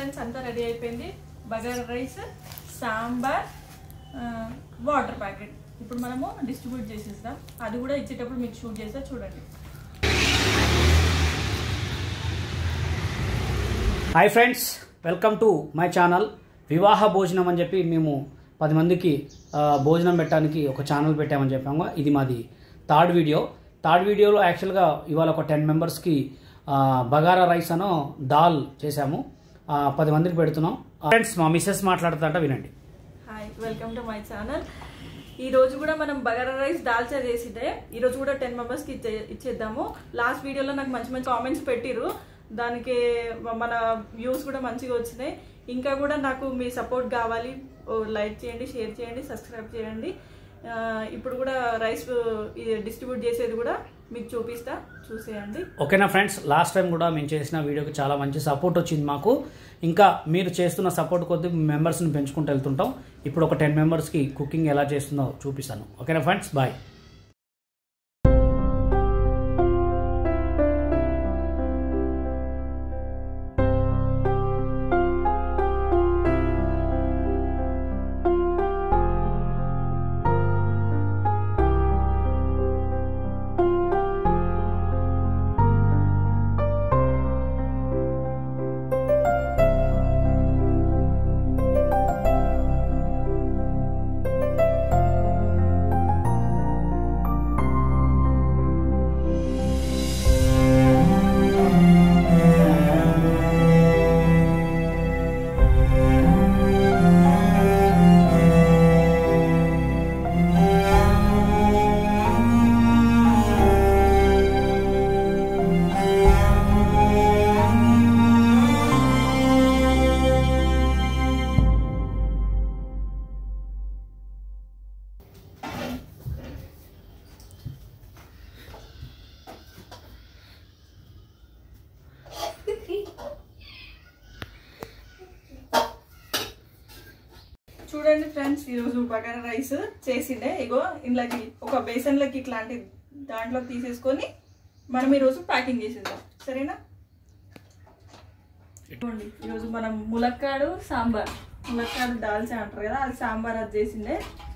friends అంతా ready అయిపోయింది bagara rice sambar ఆ, వాటర్ ప్యాకెట్ ఇప్పుడు మనము డిస్ట్రిబ్యూట్ చేసేస్తాం అది కూడా ఇచ్చేటప్పుడు మీకు షూట్ చేస్తా చూడండి hi friends welcome to my channel వివాహ భోజనం అని చెప్పి మేము పది మందికి ఆ, భోజనం పెట్టడానికి ఒక ఛానల్ పెట్టామని చెప్పాము ఇది మాది థర్డ్ వీడియో థర్డ్ వీడియోలో యాక్చువల్గా ఇవాళ ఒక టెన్ మెంబర్స్కి బగారా రైస్ అనో దాల్ చేశాము ఆ, పది మందికి పెడుతున్నాం ఫ్రెండ్స్ మా మిస్సెస్ మాట్లాడుతుంట వినండి hi welcome to my channel ఈ రోజు కూడా మనం బగారా రైస్ దాల్చా చేసిండే ఈ రోజు కూడా టెన్ మెంబర్స్ కి ఇచ్చే ఇచ్చేద్దాము లాస్ట్ వీడియోలో నాకు మంచి మంచి కామెంట్స్ పెట్టిరు దానికి మన వ్యూస్ కూడా మంచిగా వచ్చినాయి ఇంకా కూడా నాకు మీ సపోర్ట్ కావాలి లైక్ చేయండి షేర్ చేయండి సబ్స్క్రైబ్ చేయండి ఆ, ఇప్పుడు కూడా రైస్ డిస్ట్రిబ్యూట్ చేసేది కూడా మీకు చూపిస్తా చూసేయండి ఓకేనా ఫ్రెండ్స్ లాస్ట్ టైం కూడా మేము చేసిన వీడియోకి చాలా మంచి సపోర్ట్ వచ్చింది మాకు ఇంకా మీరు చేస్తున్న సపోర్ట్ కొద్దీ మెంబర్స్ని పెంచుకుంటూ వెళ్తుంటాం ఇప్పుడు ఒక టెన్ మెంబర్స్కి కుకింగ్ ఎలా చేస్తుందో చూపిస్తాను ఓకేనా ఫ్రెండ్స్ బాయ్ చూడండి ఫ్రెండ్స్ ఈరోజు బగారా రైస్ చేసిండే ఇగో ఇంట్లోకి ఒక బేసన్లోకి ఇట్లాంటి దాంట్లో తీసేసుకొని మనం ఈరోజు ప్యాకింగ్ చేసేద్దాం సరేనా ఇదిగోండి ఈరోజు మనం ములక్కాడు సాంబార్ ములక్కాడు దాల్చా అంటారు కదా అది సాంబార్ అది చేసిండే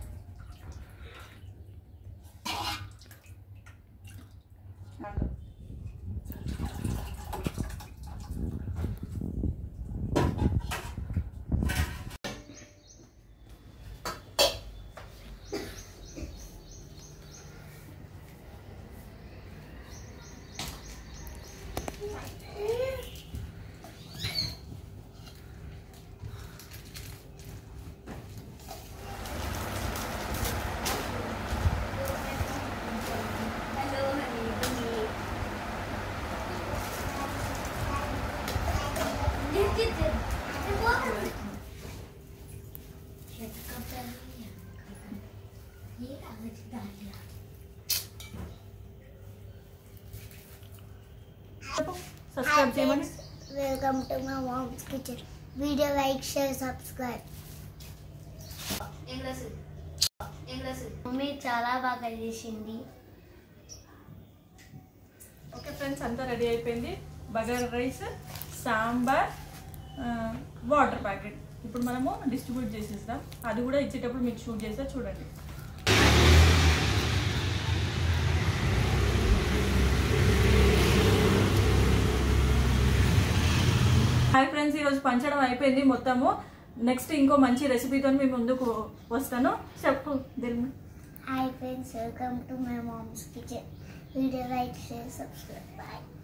సబ్స్క్రైబ్ చేయమని welcome to my mom's kitchen video like share subscribe mummy చాలా బాగా చేసింది ఓకే ఫ్రెండ్స్ అంతా రెడీ అయిపోయింది బగారా రైస్ సాంబార్ ఆ, వాటర్ ప్యాకెట్ ఇప్పుడు మనము డిస్ట్రిబ్యూట్ చేసేస్తాం అది కూడా ఇచ్చేటప్పుడు మీకు షూట్ చేస్తా చూడండి హాయ్ ఫ్రెండ్స్ ఈరోజు పంచడం అయిపోయింది మొత్తము నెక్స్ట్ ఇంకో మంచి రెసిపీతో మీ ముందుకు వస్తాను చెప్పు దిల్మ hi friends welcome to my mom's kitchen video like share subscribe bye